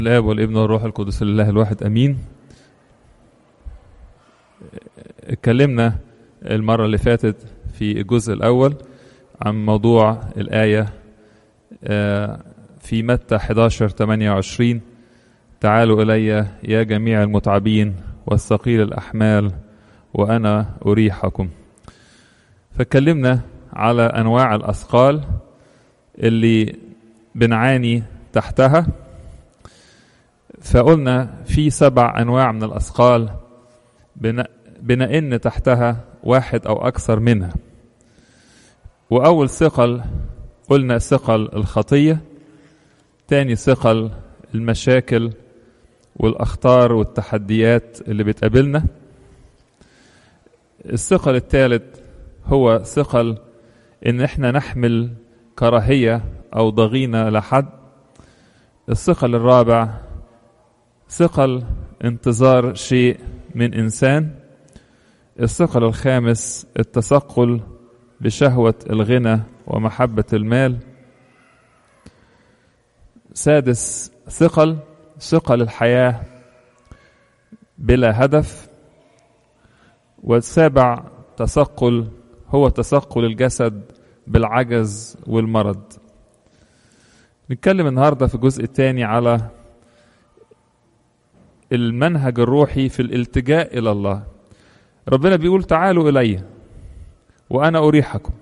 الاب والابن والروح القدس لله الواحد امين اتكلمنا المره اللي فاتت في الجزء الاول عن موضوع الايه في متى 11 28 تعالوا الي يا جميع المتعبين والثقيل الاحمال وانا اريحكم فاتكلمنا على انواع الاثقال اللي بنعاني تحتها فقلنا في سبع انواع من الاثقال بنئن تحتها واحد او اكثر منها واول ثقل قلنا ثقل الخطيه تاني ثقل المشاكل والاخطار والتحديات اللي بتقابلنا الثقل الثالث هو ثقل ان احنا نحمل كراهيه او ضغينه لحد الثقل الرابع ثقل انتظار شيء من انسان الثقل الخامس التثقل بشهوه الغنى ومحبه المال سادس ثقل ثقل الحياه بلا هدف والسابع تثقل هو تثقل الجسد بالعجز والمرض نتكلم النهارده في الجزء الثاني على المنهج الروحي في الالتجاء الى الله ربنا بيقول تعالوا الي وانا اريحكم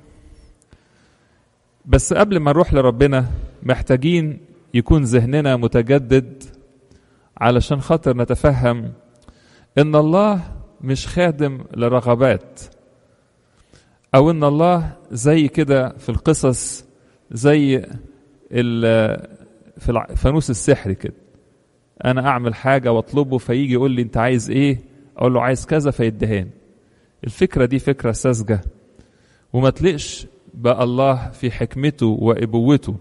بس قبل ما نروح لربنا محتاجين يكون ذهننا متجدد علشان خاطر نتفهم ان الله مش خادم لرغبات او ان الله زي كده في القصص زي في الفانوس السحري كده انا اعمل حاجه واطلبه فيجي يقول لي انت عايز ايه اقول له عايز كذا فيدهان الفكره دي فكره ساذجه وما تلقش بقى الله في حكمته وابوته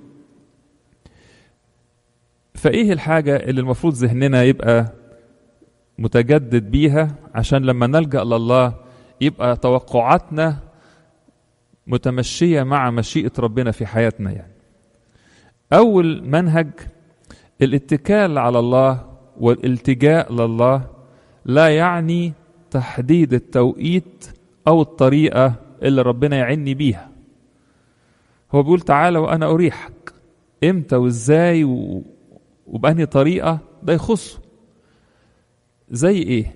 فايه الحاجه اللي المفروض ذهننا يبقى متجدد بيها عشان لما نلجا لله يبقى توقعاتنا متمشيه مع مشيئه ربنا في حياتنا يعني اول منهج الاتكال على الله والالتجاء لله لا يعني تحديد التوقيت او الطريقه اللي ربنا يعني بيها هو بيقول تعالى وانا اريحك امتى وازاي و... وبأنهي طريقه ده يخصه زي ايه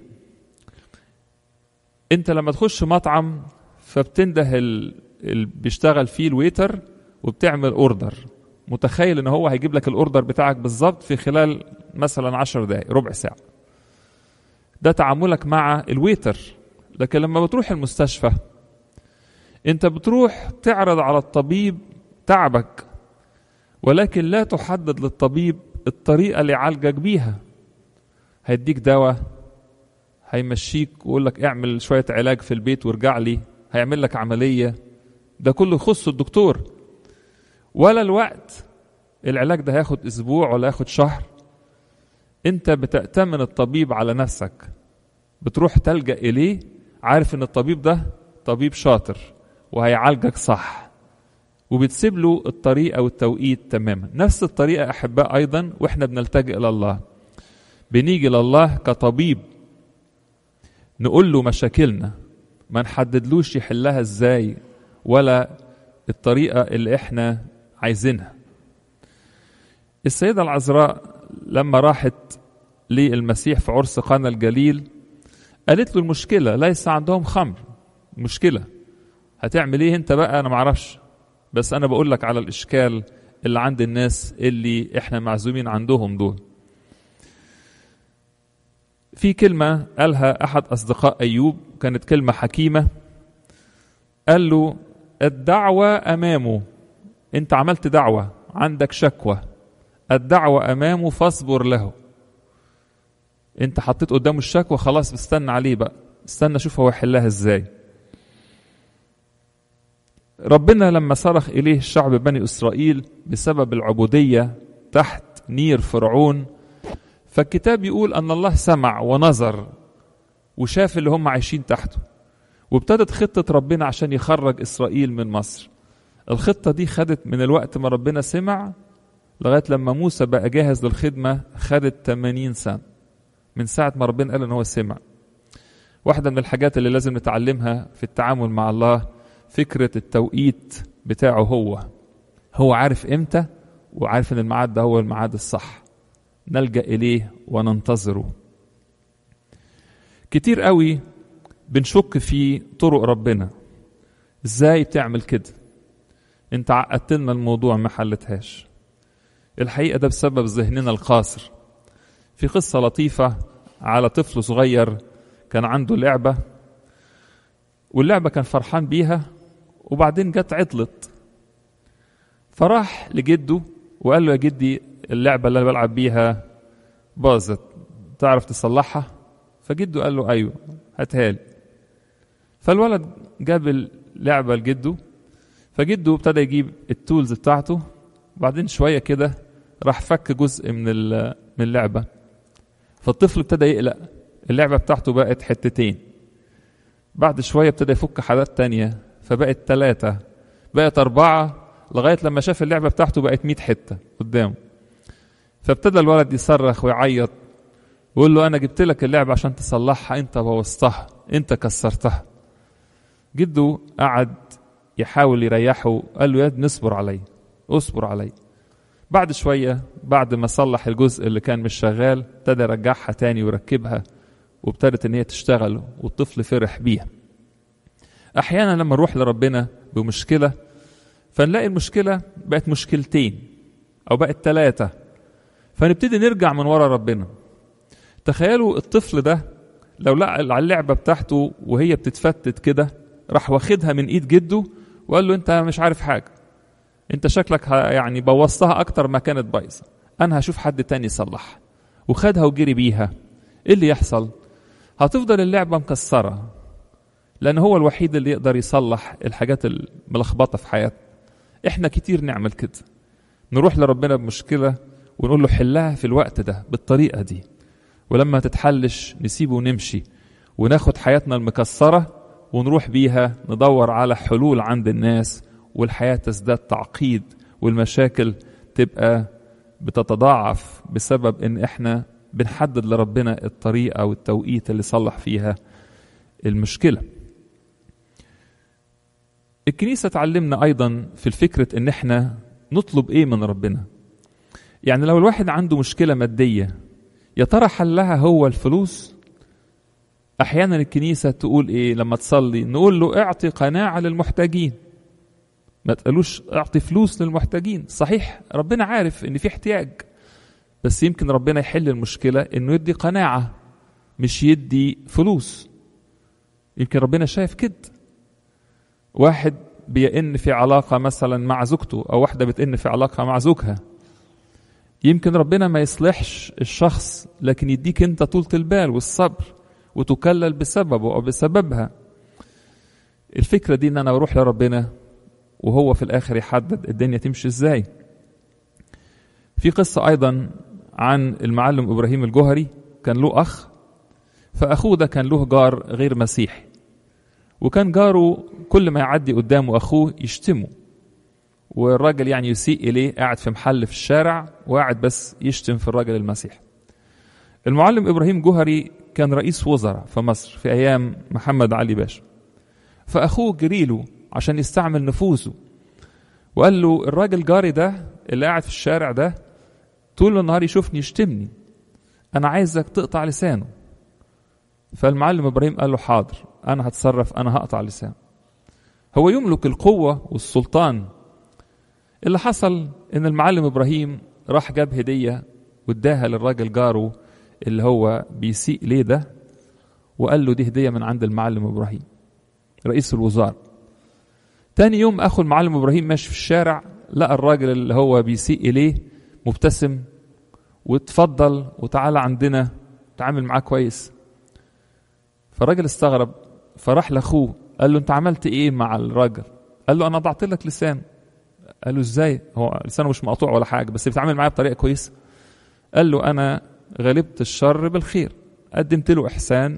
انت لما تخش مطعم فبتنده ال... اللي بيشتغل فيه الويتر وبتعمل اوردر متخيل ان هو هيجيب لك الاوردر بتاعك بالظبط في خلال مثلا عشر دقائق ربع ساعه ده تعاملك مع الويتر لكن لما بتروح المستشفى انت بتروح تعرض على الطبيب تعبك ولكن لا تحدد للطبيب الطريقه اللي يعالجك بيها هيديك دواء هيمشيك ويقول لك اعمل شويه علاج في البيت وارجع لي هيعمل لك عمليه ده كله يخص الدكتور ولا الوقت العلاج ده هياخد اسبوع ولا هياخد شهر انت بتأتمن الطبيب على نفسك بتروح تلجأ اليه عارف ان الطبيب ده طبيب شاطر وهيعالجك صح وبتسيب له الطريقة والتوقيت تماما نفس الطريقة أحباء أيضا وإحنا بنلتجئ إلى الله بنيجي لله كطبيب نقول له مشاكلنا ما نحددلوش يحلها ازاي ولا الطريقة اللي احنا عايزينها السيدة العذراء لما راحت للمسيح في عرس قانا الجليل قالت له المشكلة ليس عندهم خمر مشكلة هتعمل ايه انت بقى انا معرفش بس انا بقول لك على الاشكال اللي عند الناس اللي احنا معزومين عندهم دول في كلمة قالها أحد أصدقاء أيوب كانت كلمة حكيمة قال له الدعوة أمامه أنت عملت دعوة عندك شكوى الدعوة أمامه فاصبر له أنت حطيت قدامه الشكوى خلاص استنى عليه بقى استنى شوف هو يحلها ازاي ربنا لما صرخ إليه الشعب بني إسرائيل بسبب العبودية تحت نير فرعون فالكتاب يقول أن الله سمع ونظر وشاف اللي هم عايشين تحته وابتدت خطة ربنا عشان يخرج إسرائيل من مصر الخطة دي خدت من الوقت ما ربنا سمع لغاية لما موسى بقى جاهز للخدمة خدت 80 سنة من ساعة ما ربنا قال إن هو سمع واحدة من الحاجات اللي لازم نتعلمها في التعامل مع الله فكرة التوقيت بتاعه هو هو عارف إمتى وعارف إن الميعاد ده هو الميعاد الصح نلجأ إليه وننتظره كتير قوي بنشك في طرق ربنا ازاي بتعمل كده انت عقدت لنا الموضوع ما حلتهاش الحقيقه ده بسبب ذهننا القاصر في قصه لطيفه على طفل صغير كان عنده لعبه واللعبه كان فرحان بيها وبعدين جت عطلت فراح لجده وقال له يا جدي اللعبه اللي انا بلعب بيها باظت تعرف تصلحها فجده قال له ايوه هاتها لي فالولد جاب اللعبه لجده فجده ابتدى يجيب التولز بتاعته وبعدين شويه كده راح فك جزء من من اللعبه فالطفل ابتدى يقلق اللعبه بتاعته بقت حتتين بعد شويه ابتدى يفك حاجات تانية فبقت ثلاثة بقت أربعة لغاية لما شاف اللعبة بتاعته بقت 100 حتة قدامه فابتدى الولد يصرخ ويعيط ويقول له أنا جبت لك اللعبة عشان تصلحها أنت بوظتها أنت كسرتها جده قعد يحاول يريحه قال له يا ابني اصبر علي اصبر علي بعد شوية بعد ما صلح الجزء اللي كان مش شغال ابتدى يرجعها تاني ويركبها وابتدت ان هي تشتغل والطفل فرح بيها احيانا لما نروح لربنا بمشكله فنلاقي المشكله بقت مشكلتين او بقت ثلاثه فنبتدي نرجع من ورا ربنا تخيلوا الطفل ده لو لقى اللعبه بتاعته وهي بتتفتت كده راح واخدها من ايد جده وقال له انت مش عارف حاجه انت شكلك يعني بوظتها اكتر ما كانت بايظه انا هشوف حد تاني يصلحها وخدها وجري بيها ايه اللي يحصل هتفضل اللعبه مكسره لان هو الوحيد اللي يقدر يصلح الحاجات الملخبطه في حياتنا احنا كتير نعمل كده نروح لربنا بمشكله ونقول له حلها في الوقت ده بالطريقه دي ولما تتحلش نسيبه ونمشي وناخد حياتنا المكسره ونروح بيها ندور على حلول عند الناس والحياه تزداد تعقيد والمشاكل تبقى بتتضاعف بسبب ان احنا بنحدد لربنا الطريقه والتوقيت اللي صلح فيها المشكله الكنيسه تعلمنا ايضا في الفكره ان احنا نطلب ايه من ربنا يعني لو الواحد عنده مشكله ماديه يا ترى حلها هو الفلوس احيانا الكنيسه تقول ايه لما تصلي نقول له اعطي قناعه للمحتاجين ما تقولوش اعطي فلوس للمحتاجين صحيح ربنا عارف ان في احتياج بس يمكن ربنا يحل المشكله انه يدي قناعه مش يدي فلوس يمكن ربنا شايف كده واحد بيئن في علاقة مثلا مع زوجته أو واحدة بتئن في علاقة مع زوجها يمكن ربنا ما يصلحش الشخص لكن يديك انت طولة البال والصبر وتكلل بسببه أو بسببها الفكرة دي ان انا بروح لربنا وهو في الاخر يحدد الدنيا تمشي ازاي في قصة ايضا عن المعلم ابراهيم الجوهري كان له اخ فاخوه ده كان له جار غير مسيحي وكان جاره كل ما يعدي قدامه اخوه يشتمه والراجل يعني يسيء اليه قاعد في محل في الشارع وقاعد بس يشتم في الراجل المسيحي المعلم ابراهيم جوهري كان رئيس وزراء في مصر في ايام محمد علي باشا فاخوه جريله عشان يستعمل نفوذه وقال له الراجل جاري ده اللي قاعد في الشارع ده طول النهار يشوفني يشتمني انا عايزك تقطع لسانه فالمعلم ابراهيم قال له حاضر انا هتصرف انا هقطع لسانه هو يملك القوه والسلطان اللي حصل ان المعلم ابراهيم راح جاب هديه واداها للراجل جاره اللي هو بيسيء ليه ده وقال له دي هديه من عند المعلم ابراهيم رئيس الوزاره تاني يوم اخو المعلم ابراهيم ماشي في الشارع لقى الراجل اللي هو بيسيء اليه مبتسم واتفضل وتعالى عندنا تعامل معاه كويس فالراجل استغرب فراح لاخوه قال له انت عملت ايه مع الراجل قال له انا ضعت لك لسان قال له ازاي هو لسانه مش مقطوع ولا حاجه بس بيتعامل معايا بطريقه كويسه قال له انا غلبت الشر بالخير قدمت له احسان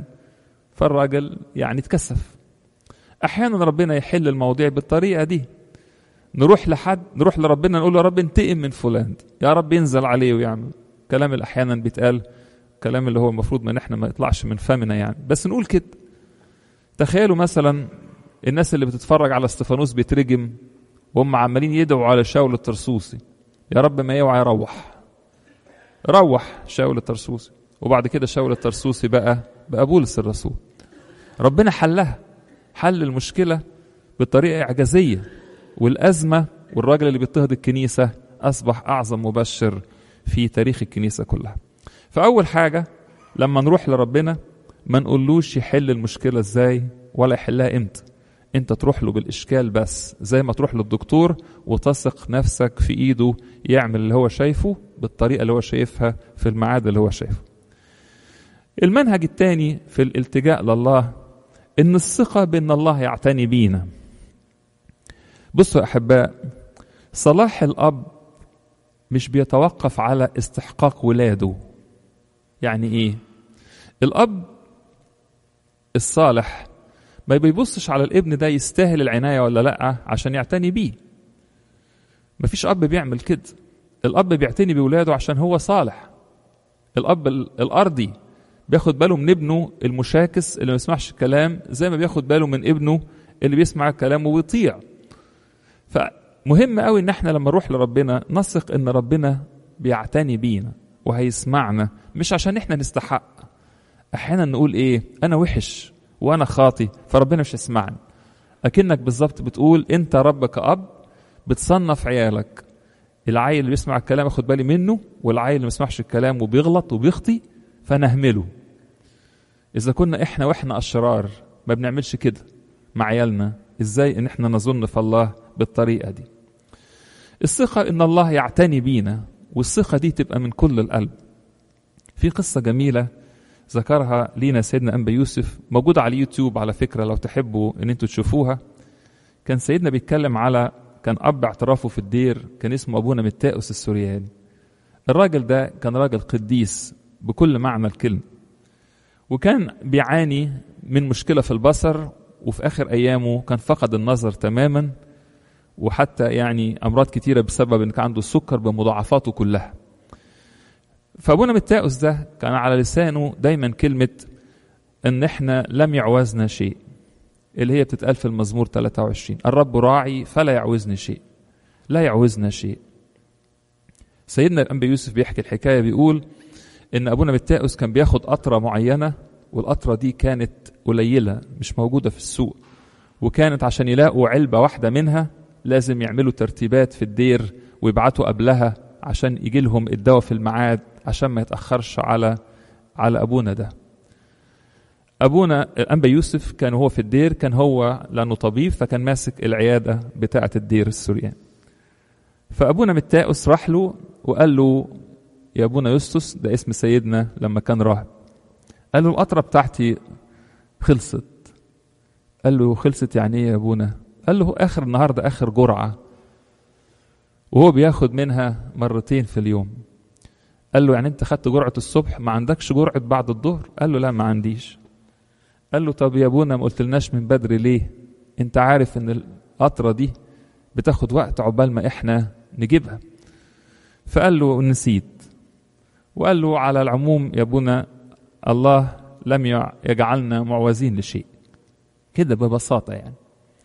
فالراجل يعني اتكسف احيانا ربنا يحل المواضيع بالطريقه دي نروح لحد نروح لربنا نقول له يا رب انتقم من فلان يا رب ينزل عليه ويعمل كلام اللي احيانا بيتقال كلام اللي هو المفروض ما احنا ما يطلعش من فمنا يعني بس نقول كده تخيلوا مثلا الناس اللي بتتفرج على استفانوس بيترجم وهم عمالين يدعوا على شاول الترسوسي يا رب ما يوعى يروح روح شاول الترسوسي وبعد كده شاول الترسوسي بقى بقى بولس الرسول ربنا حلها حل المشكلة بطريقة إعجازية والأزمة والراجل اللي بيضطهد الكنيسة أصبح أعظم مبشر في تاريخ الكنيسة كلها فأول حاجة لما نروح لربنا ما نقولوش يحل المشكلة ازاي ولا يحلها امتى انت تروح له بالاشكال بس زي ما تروح للدكتور وتثق نفسك في ايده يعمل اللي هو شايفه بالطريقة اللي هو شايفها في الميعاد اللي هو شايفه المنهج الثاني في الالتجاء لله ان الثقة بان الله يعتني بينا بصوا يا احباء صلاح الاب مش بيتوقف على استحقاق ولاده يعني ايه الاب الصالح ما بيبصش على الابن ده يستاهل العنايه ولا لا عشان يعتني بيه مفيش اب بيعمل كده الاب بيعتني بولاده عشان هو صالح الاب الارضي بياخد باله من ابنه المشاكس اللي ما يسمعش الكلام زي ما بياخد باله من ابنه اللي بيسمع الكلام وبيطيع فمهم قوي ان احنا لما نروح لربنا نثق ان ربنا بيعتني بينا وهيسمعنا مش عشان احنا نستحق احيانا نقول ايه انا وحش وانا خاطي فربنا مش يسمعني اكنك بالظبط بتقول انت ربك اب بتصنف عيالك العيل اللي بيسمع الكلام اخد بالي منه والعيل اللي ما بيسمعش الكلام وبيغلط وبيخطي فنهمله اذا كنا احنا واحنا اشرار ما بنعملش كده مع عيالنا ازاي ان احنا نظن في الله بالطريقه دي الثقه ان الله يعتني بينا والثقه دي تبقى من كل القلب في قصه جميله ذكرها لينا سيدنا أنبا يوسف موجودة على اليوتيوب على فكرة لو تحبوا أن أنتوا تشوفوها كان سيدنا بيتكلم على كان أب اعترافه في الدير كان اسمه أبونا متاؤس السورياني الراجل ده كان راجل قديس بكل معنى الكلمة وكان بيعاني من مشكلة في البصر وفي آخر أيامه كان فقد النظر تماما وحتى يعني أمراض كتيرة بسبب أن كان عنده السكر بمضاعفاته كلها فابونا متاؤس ده كان على لسانه دايما كلمة ان احنا لم يعوزنا شيء اللي هي بتتقال في المزمور 23 الرب راعي فلا يعوزني شيء لا يعوزنا شيء سيدنا الانبي يوسف بيحكي الحكايه بيقول ان ابونا متاؤس كان بياخد قطره معينه والقطره دي كانت قليله مش موجوده في السوق وكانت عشان يلاقوا علبه واحده منها لازم يعملوا ترتيبات في الدير ويبعتوا قبلها عشان يجي لهم الدواء في الميعاد عشان ما يتأخرش على على أبونا ده أبونا الأنبا يوسف كان هو في الدير كان هو لأنه طبيب فكان ماسك العيادة بتاعة الدير السوريان فأبونا متاؤس راح له وقال له يا أبونا يوستس ده اسم سيدنا لما كان راهب قال له القطرة بتاعتي خلصت قال له خلصت يعني ايه يا ابونا قال له اخر النهارده اخر جرعه وهو بياخد منها مرتين في اليوم قال له يعني انت خدت جرعه الصبح ما عندكش جرعه بعد الظهر قال له لا ما عنديش قال له طب يا ابونا ما قلتلناش من بدري ليه انت عارف ان القطره دي بتاخد وقت عقبال ما احنا نجيبها فقال له نسيت وقال له على العموم يا ابونا الله لم يجعلنا معوزين لشيء كده ببساطة يعني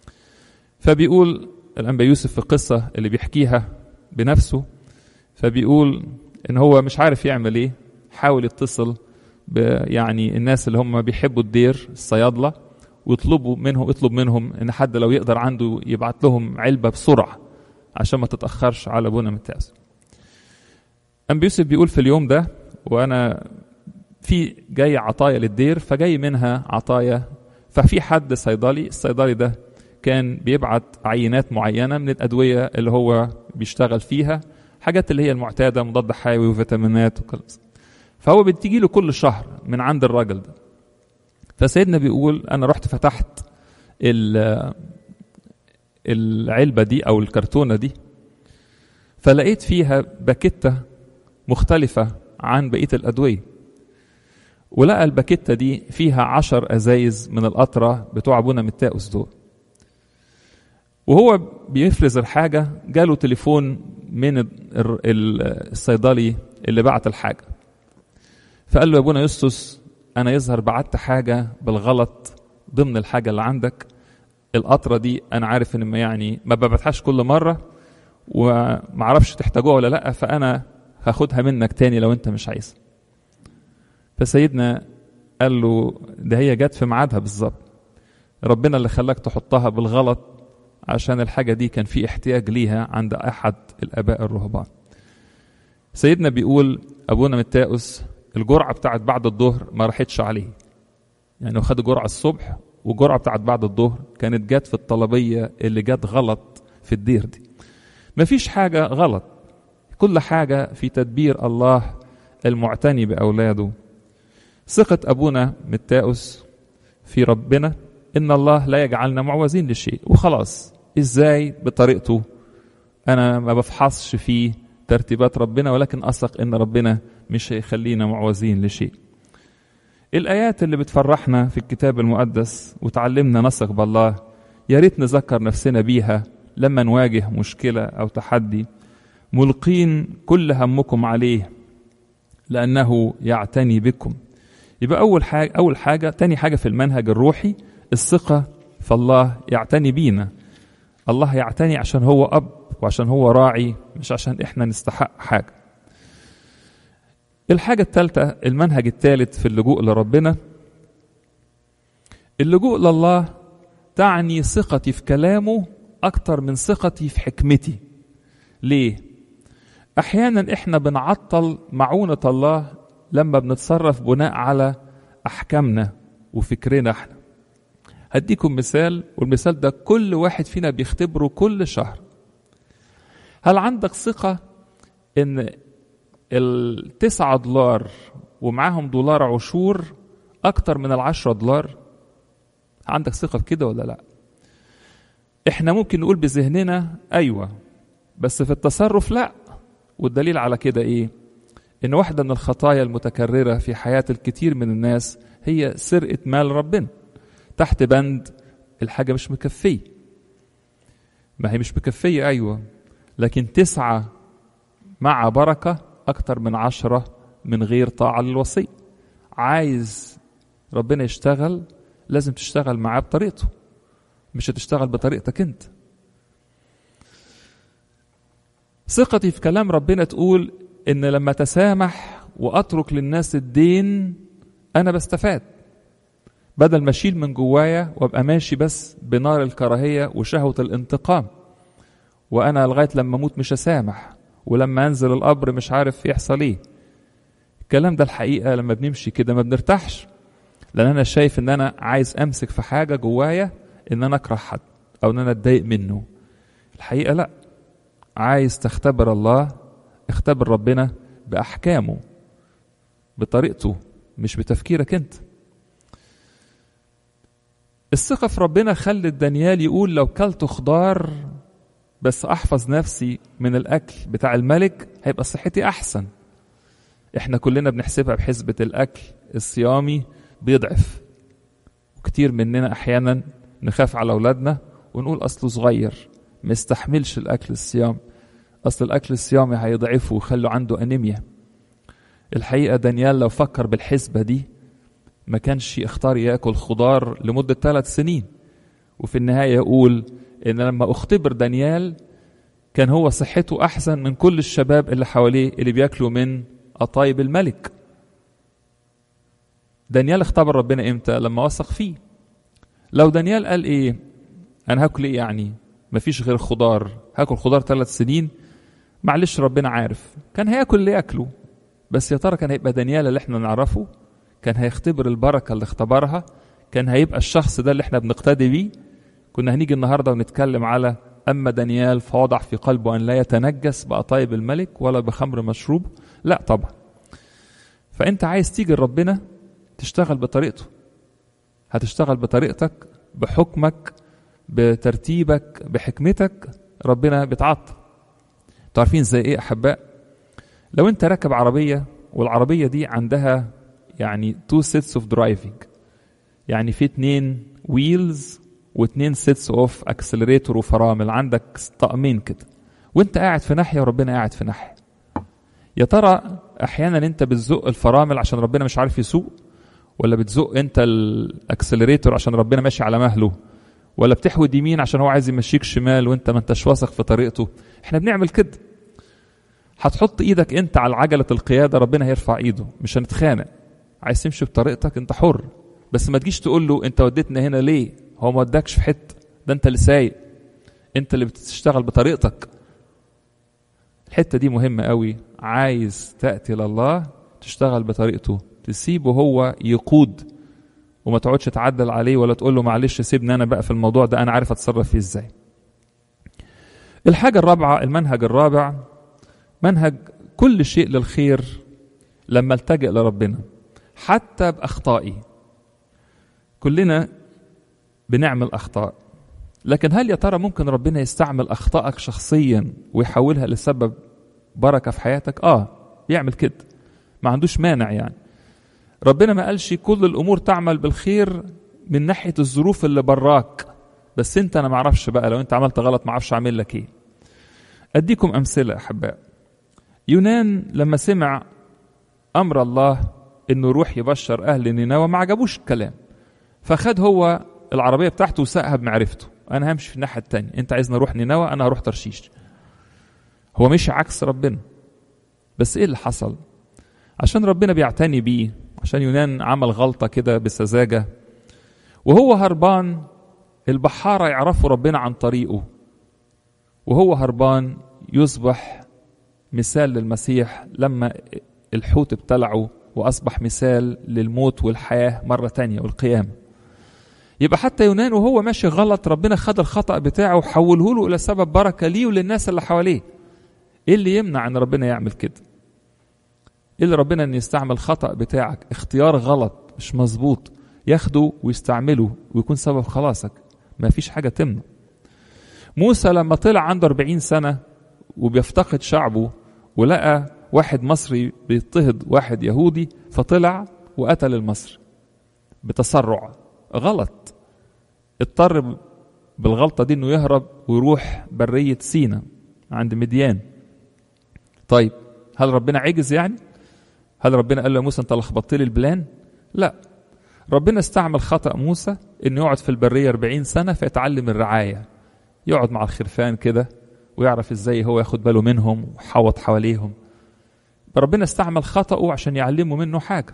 فبيقول الأنبا يوسف في القصة اللي بيحكيها بنفسه فبيقول إن هو مش عارف يعمل إيه حاول يتصل يعني الناس اللي هم بيحبوا الدير الصيادلة ويطلبوا منهم يطلب منهم إن حد لو يقدر عنده يبعت لهم علبة بسرعة عشان ما تتأخرش على أبونا متاز أنبا يوسف بيقول في اليوم ده وأنا في جاي عطايا للدير فجاي منها عطايا ففي حد صيدلي الصيدلي ده كان بيبعت عينات معينه من الادويه اللي هو بيشتغل فيها حاجات اللي هي المعتاده مضاد حيوي وفيتامينات وكل فهو بتيجي له كل شهر من عند الراجل ده فسيدنا بيقول انا رحت فتحت العلبه دي او الكرتونه دي فلقيت فيها باكيته مختلفه عن بقيه الادويه ولقى الباكيتة دي فيها عشر أزايز من القطرة بتوع أبونا متاؤس دول وهو بيفرز الحاجة جاله تليفون من الصيدلي اللي بعت الحاجة فقال له يا ابونا يسطس أنا يظهر بعت حاجة بالغلط ضمن الحاجة اللي عندك القطرة دي أنا عارف إن ما يعني ما ببعتهاش كل مرة ومعرفش تحتاجوها ولا لأ فأنا هاخدها منك تاني لو أنت مش عايزها فسيدنا قال له ده هي جت في ميعادها بالظبط ربنا اللي خلاك تحطها بالغلط عشان الحاجة دي كان في احتياج ليها عند أحد الآباء الرهبان سيدنا بيقول أبونا متاؤس الجرعة بتاعت بعد الظهر ما راحتش عليه يعني هو خد جرعة الصبح وجرعة بتاعت بعد الظهر كانت جت في الطلبية اللي جت غلط في الدير دي مفيش حاجة غلط كل حاجة في تدبير الله المعتني بأولاده ثقة أبونا متاؤس في ربنا إن الله لا يجعلنا معوزين لشيء وخلاص إزاي بطريقته أنا ما بفحصش فيه ترتيبات ربنا ولكن أثق إن ربنا مش هيخلينا معوزين لشيء الآيات اللي بتفرحنا في الكتاب المقدس وتعلمنا نثق بالله يا ريت نذكر نفسنا بيها لما نواجه مشكلة أو تحدي ملقين كل همكم عليه لأنه يعتني بكم يبقى أول حاجة أول حاجة تاني حاجة في المنهج الروحي الثقة في الله يعتني بينا الله يعتني عشان هو أب وعشان هو راعي مش عشان إحنا نستحق حاجة الحاجة الثالثة المنهج الثالث في اللجوء لربنا اللجوء لله تعني ثقتي في كلامه أكتر من ثقتي في حكمتي ليه؟ أحيانا إحنا بنعطل معونة الله لما بنتصرف بناء على أحكامنا وفكرنا إحنا هديكم مثال والمثال ده كل واحد فينا بيختبره كل شهر هل عندك ثقة إن التسعة دولار ومعاهم دولار عشور أكتر من العشرة دولار عندك ثقة في كده ولا لا احنا ممكن نقول بذهننا أيوة بس في التصرف لا والدليل على كده ايه ان واحدة من الخطايا المتكررة في حياة الكثير من الناس هي سرقة مال ربنا تحت بند الحاجة مش مكفية ما هي مش مكفية أيوة لكن تسعة مع بركة أكتر من عشرة من غير طاعة للوصي عايز ربنا يشتغل لازم تشتغل معاه بطريقته مش هتشتغل بطريقتك انت ثقتي في كلام ربنا تقول ان لما تسامح واترك للناس الدين انا بستفاد بدل ما اشيل من جوايا وابقى ماشي بس بنار الكراهيه وشهوه الانتقام وانا لغايه لما اموت مش هسامح ولما انزل القبر مش عارف يحصل ايه الكلام ده الحقيقه لما بنمشي كده ما بنرتاحش لان انا شايف ان انا عايز امسك في حاجه جوايا ان انا اكره حد او ان انا اتضايق منه الحقيقه لا عايز تختبر الله اختبر ربنا باحكامه بطريقته مش بتفكيرك انت الثقة في ربنا خلت دانيال يقول لو كلت خضار بس أحفظ نفسي من الأكل بتاع الملك هيبقى صحتي أحسن إحنا كلنا بنحسبها بحسبة الأكل الصيامي بيضعف وكتير مننا أحيانا نخاف على أولادنا ونقول أصله صغير ما يستحملش الأكل الصيام أصل الأكل الصيامي هيضعفه ويخلوا عنده أنيميا الحقيقة دانيال لو فكر بالحسبة دي ما كانش يختار ياكل خضار لمدة ثلاث سنين وفي النهاية يقول إن لما اختبر دانيال كان هو صحته أحسن من كل الشباب اللي حواليه اللي بياكلوا من قطايب الملك دانيال اختبر ربنا امتى لما وثق فيه لو دانيال قال ايه انا هاكل ايه يعني مفيش غير خضار هاكل خضار ثلاث سنين معلش ربنا عارف كان هياكل اللي ياكله بس يا ترى كان هيبقى دانيال اللي احنا نعرفه كان هيختبر البركه اللي اختبرها كان هيبقى الشخص ده اللي احنا بنقتدي بيه كنا هنيجي النهارده ونتكلم على اما دانيال فوضع في قلبه ان لا يتنجس بقطايب الملك ولا بخمر مشروب لا طبعا فانت عايز تيجي لربنا تشتغل بطريقته هتشتغل بطريقتك بحكمك بترتيبك بحكمتك ربنا بيتعطل تعرفين زي ايه احباء لو انت راكب عربيه والعربيه دي عندها يعني تو سيتس اوف درايفنج يعني في اتنين ويلز واتنين سيتس اوف اكسلريتور وفرامل عندك طقمين كده وانت قاعد في ناحيه وربنا قاعد في ناحيه يا ترى احيانا انت بتزق الفرامل عشان ربنا مش عارف يسوق ولا بتزق انت الاكسلريتور عشان ربنا ماشي على مهله ولا بتحود يمين عشان هو عايز يمشيك شمال وانت ما انتش واثق في طريقته احنا بنعمل كده هتحط ايدك انت على عجله القياده ربنا هيرفع ايده مش هنتخانق عايز تمشي بطريقتك انت حر بس ما تجيش تقول له انت وديتنا هنا ليه هو ما ودكش في حته ده انت اللي سايق انت اللي بتشتغل بطريقتك الحته دي مهمه قوي عايز تاتي لله تشتغل بطريقته تسيبه هو يقود وما تقعدش تعدل عليه ولا تقول له معلش سيبني انا بقى في الموضوع ده انا عارف اتصرف فيه ازاي الحاجه الرابعه المنهج الرابع منهج كل شيء للخير لما التجئ لربنا حتى باخطائي كلنا بنعمل اخطاء لكن هل يا ترى ممكن ربنا يستعمل اخطائك شخصيا ويحولها لسبب بركه في حياتك اه يعمل كده ما عندوش مانع يعني ربنا ما قالش كل الامور تعمل بالخير من ناحيه الظروف اللي براك بس انت انا ما اعرفش بقى لو انت عملت غلط ما اعرفش اعمل لك ايه اديكم امثله احباء يونان لما سمع امر الله انه يروح يبشر اهل نينوى ما عجبوش الكلام فخد هو العربيه بتاعته وساقها بمعرفته انا همشي في الناحيه التانية انت عايزني اروح نينوى انا هروح ترشيش هو مشي عكس ربنا بس ايه اللي حصل عشان ربنا بيعتني بيه عشان يونان عمل غلطه كده بسذاجه وهو هربان البحاره يعرفوا ربنا عن طريقه وهو هربان يصبح مثال للمسيح لما الحوت ابتلعه واصبح مثال للموت والحياه مره تانية والقيامه يبقى حتى يونان وهو ماشي غلط ربنا خد الخطا بتاعه وحوله له الى سبب بركه ليه وللناس اللي حواليه ايه اللي يمنع ان ربنا يعمل كده ايه اللي ربنا ان يستعمل خطا بتاعك اختيار غلط مش مظبوط ياخده ويستعمله ويكون سبب خلاصك ما فيش حاجه تمنع موسى لما طلع عنده 40 سنه وبيفتقد شعبه ولقى واحد مصري بيضطهد واحد يهودي فطلع وقتل المصري بتسرع غلط اضطر بالغلطه دي انه يهرب ويروح بريه سينا عند مديان طيب هل ربنا عجز يعني هل ربنا قال له يا موسى انت لخبطت لي البلان لا ربنا استعمل خطا موسى انه يقعد في البريه 40 سنه فيتعلم الرعايه يقعد مع الخرفان كده ويعرف ازاي هو ياخد باله منهم ويحوط حواليهم ربنا استعمل خطأه عشان يعلمه منه حاجة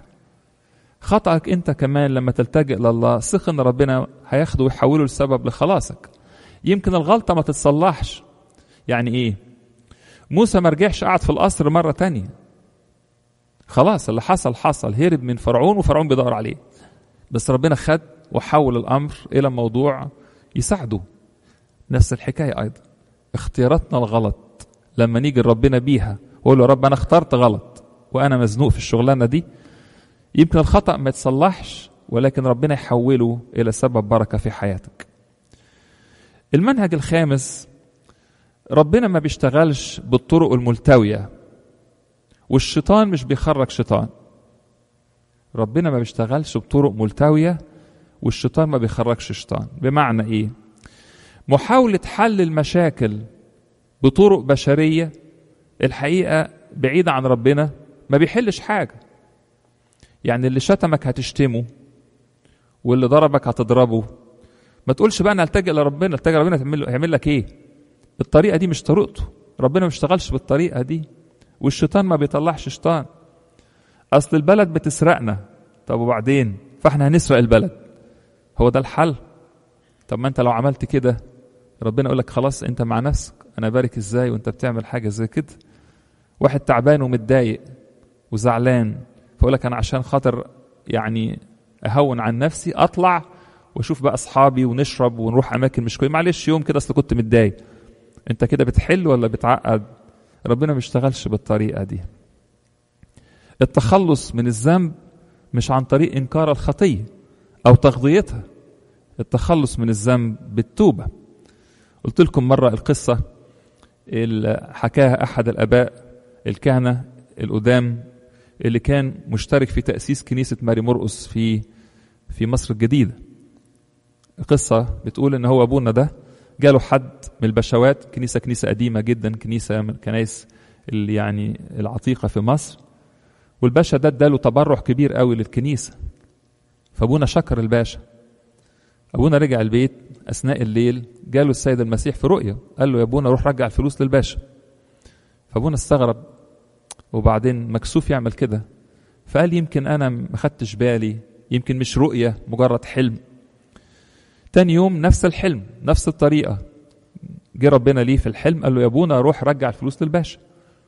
خطأك انت كمان لما تلتجئ لله ثق ان ربنا هياخده ويحوله لسبب لخلاصك يمكن الغلطة ما تتصلحش يعني ايه موسى ما رجعش قعد في القصر مرة تانية خلاص اللي حصل حصل هرب من فرعون وفرعون بيدور عليه بس ربنا خد وحول الامر الى موضوع يساعده نفس الحكايه ايضا اختياراتنا الغلط لما نيجي لربنا بيها واقول له يا رب انا اخترت غلط وانا مزنوق في الشغلانه دي يمكن الخطا ما يتصلحش ولكن ربنا يحوله الى سبب بركه في حياتك المنهج الخامس ربنا ما بيشتغلش بالطرق الملتويه والشيطان مش بيخرج شيطان ربنا ما بيشتغلش بطرق ملتويه والشيطان ما بيخرجش شيطان بمعنى ايه محاوله حل المشاكل بطرق بشريه الحقيقه بعيده عن ربنا ما بيحلش حاجه يعني اللي شتمك هتشتمه واللي ضربك هتضربه ما تقولش بقى انا التجئ لربنا التجئ لربنا هيعمل هيعمل لك ايه الطريقه دي مش طريقته ربنا ما بيشتغلش بالطريقه دي والشيطان ما بيطلعش شيطان اصل البلد بتسرقنا طب وبعدين فاحنا هنسرق البلد هو ده الحل طب ما انت لو عملت كده ربنا يقول لك خلاص انت مع نفسك انا بارك ازاي وانت بتعمل حاجه زي كده واحد تعبان ومتضايق وزعلان فيقول لك انا عشان خاطر يعني اهون عن نفسي اطلع واشوف بقى اصحابي ونشرب ونروح اماكن مش كويسه معلش يوم كده اصل كنت متضايق انت كده بتحل ولا بتعقد ربنا ما بيشتغلش بالطريقه دي التخلص من الذنب مش عن طريق انكار الخطيه او تغطيتها التخلص من الذنب بالتوبه قلت لكم مره القصه اللي حكاها احد الاباء الكهنه القدام اللي كان مشترك في تاسيس كنيسه ماري مرقس في في مصر الجديده قصة بتقول ان هو ابونا ده جاله حد من البشوات كنيسة كنيسة قديمة جدا كنيسة من الكنائس اللي يعني العتيقة في مصر والباشا ده اداله تبرع كبير قوي للكنيسة فابونا شكر الباشا ابونا رجع البيت اثناء الليل جاله السيد المسيح في رؤيه قال له يا ابونا روح رجع الفلوس للباشا فابونا استغرب وبعدين مكسوف يعمل كده فقال يمكن انا ما خدتش بالي يمكن مش رؤيه مجرد حلم تاني يوم نفس الحلم نفس الطريقه جه ربنا ليه في الحلم قال له يا ابونا روح رجع الفلوس للباشا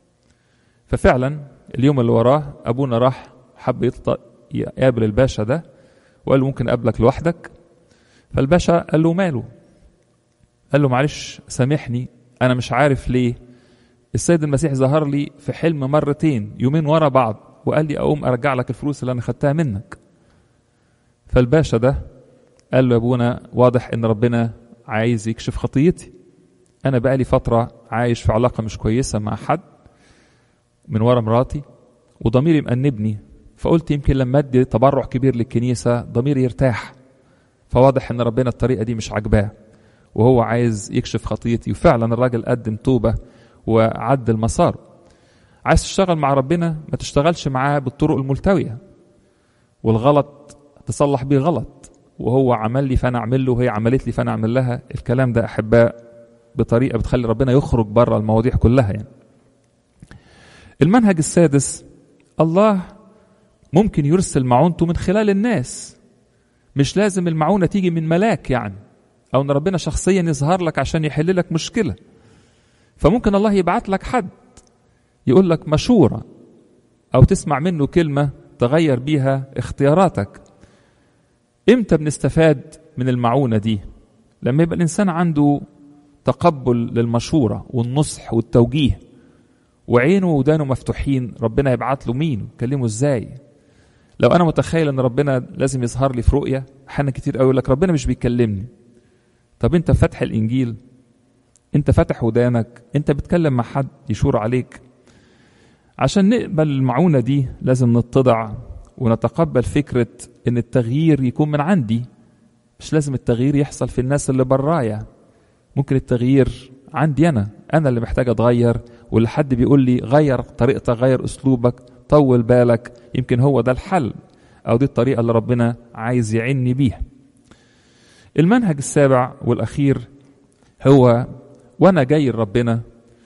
ففعلا اليوم اللي وراه ابونا راح حب يطلع يقابل الباشا ده وقال له ممكن اقابلك لوحدك فالباشا قال له ماله قال له معلش سامحني انا مش عارف ليه السيد المسيح ظهر لي في حلم مرتين يومين ورا بعض وقال لي اقوم ارجع لك الفلوس اللي انا خدتها منك فالباشا ده قال له يا ابونا واضح ان ربنا عايز يكشف خطيتي انا بقالي فتره عايش في علاقه مش كويسه مع حد من ورا مراتي وضميري مأنبني فقلت يمكن لما ادي تبرع كبير للكنيسه ضميري يرتاح فواضح ان ربنا الطريقه دي مش عاجباه وهو عايز يكشف خطيتي وفعلا الراجل قدم توبه وعدل مسار عايز تشتغل مع ربنا ما تشتغلش معاه بالطرق الملتويه والغلط تصلح بيه غلط وهو عمل لي فانا اعمل له وهي عملت لي فانا اعمل لها الكلام ده احباء بطريقه بتخلي ربنا يخرج بره المواضيع كلها يعني المنهج السادس الله ممكن يرسل معونته من خلال الناس مش لازم المعونة تيجي من ملاك يعني أو إن ربنا شخصيا يظهر لك عشان يحل لك مشكلة فممكن الله يبعت لك حد يقول لك مشورة أو تسمع منه كلمة تغير بيها اختياراتك إمتى بنستفاد من المعونة دي لما يبقى الإنسان عنده تقبل للمشورة والنصح والتوجيه وعينه ودانه مفتوحين ربنا يبعت له مين يكلمه ازاي لو انا متخيل ان ربنا لازم يظهر لي في رؤيه احيانا كتير قوي يقول لك ربنا مش بيكلمني طب انت فاتح الانجيل انت فاتح ودانك انت بتكلم مع حد يشور عليك عشان نقبل المعونة دي لازم نتضع ونتقبل فكرة ان التغيير يكون من عندي مش لازم التغيير يحصل في الناس اللي برايا ممكن التغيير عندي انا انا اللي محتاج اتغير واللي حد بيقول لي غير طريقتك غير اسلوبك طول بالك يمكن هو ده الحل او دي الطريقه اللي ربنا عايز يعني بيها المنهج السابع والاخير هو وانا جاي لربنا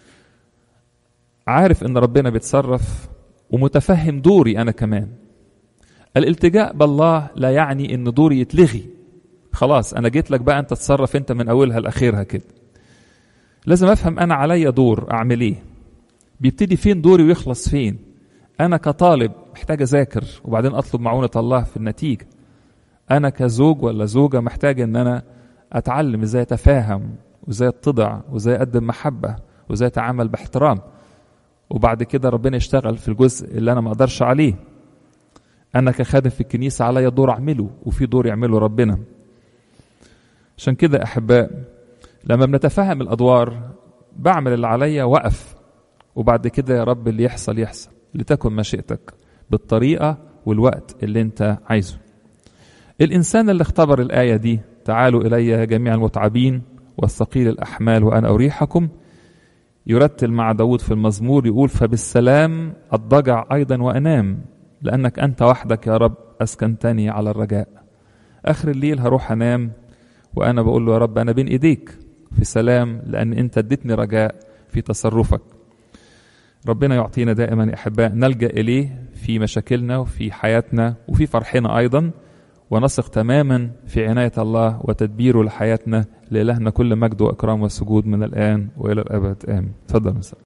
عارف ان ربنا بيتصرف ومتفهم دوري انا كمان الالتجاء بالله لا يعني ان دوري يتلغي خلاص انا جيت لك بقى انت تتصرف انت من اولها لاخرها كده لازم افهم انا عليا دور اعمل ايه بيبتدي فين دوري ويخلص فين انا كطالب محتاج اذاكر وبعدين اطلب معونه الله في النتيجه انا كزوج ولا زوجه محتاج ان انا اتعلم ازاي اتفاهم وازاي اتضع وازاي اقدم محبه وازاي اتعامل باحترام وبعد كده ربنا يشتغل في الجزء اللي انا ما اقدرش عليه انا كخادم في الكنيسه عليا دور اعمله وفي دور يعمله ربنا عشان كده احباء لما بنتفهم الادوار بعمل اللي عليا وقف وبعد كده يا رب اللي يحصل يحصل لتكن مشيئتك بالطريقه والوقت اللي انت عايزه الانسان اللي اختبر الايه دي تعالوا الي جميع المتعبين والثقيل الاحمال وانا اريحكم يرتل مع داود في المزمور يقول فبالسلام اضطجع ايضا وانام لانك انت وحدك يا رب اسكنتني على الرجاء اخر الليل هروح انام وانا بقول له يا رب انا بين ايديك في سلام لان انت اديتني رجاء في تصرفك ربنا يعطينا دائما يا احباء نلجا اليه في مشاكلنا وفي حياتنا وفي فرحنا ايضا ونثق تماما في عنايه الله وتدبيره لحياتنا لالهنا كل مجد واكرام وسجود من الان والى الابد امين تفضل مساء